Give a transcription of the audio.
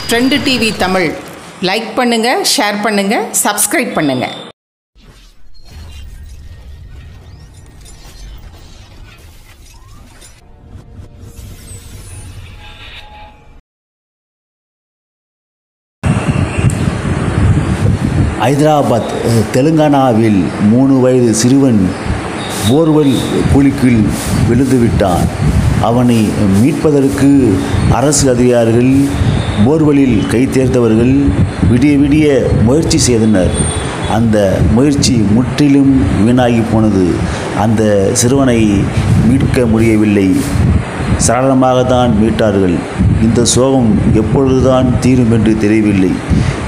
trend TV Tamil like பண்ணுங்கள் share பண்ணுங்கள் subscribe பண்ணுங்கள் ஐதராபாத் அஹ், தெலுங்கானாவில் மூணு வயது சிறுவன் போர்வெல் குழிக்குள் விழுந்து விட்டான் அவனை மீட்பதற்கு அரசு அதிகாரிகள் போர்வெலில் கை தேர்ந்தவர்கள் விடிய விடிய முயற்சி செய்தனர் அந்த முயற்சி முற்றிலும் வீணாகி போனது அந்த சிறுவனை மீட்க முடியவில்லை சரளமாக தான் மீட்டார்கள் இந்த சோகம் எப்பொழுதுதான் தீரும் என்று தெரியவில்லை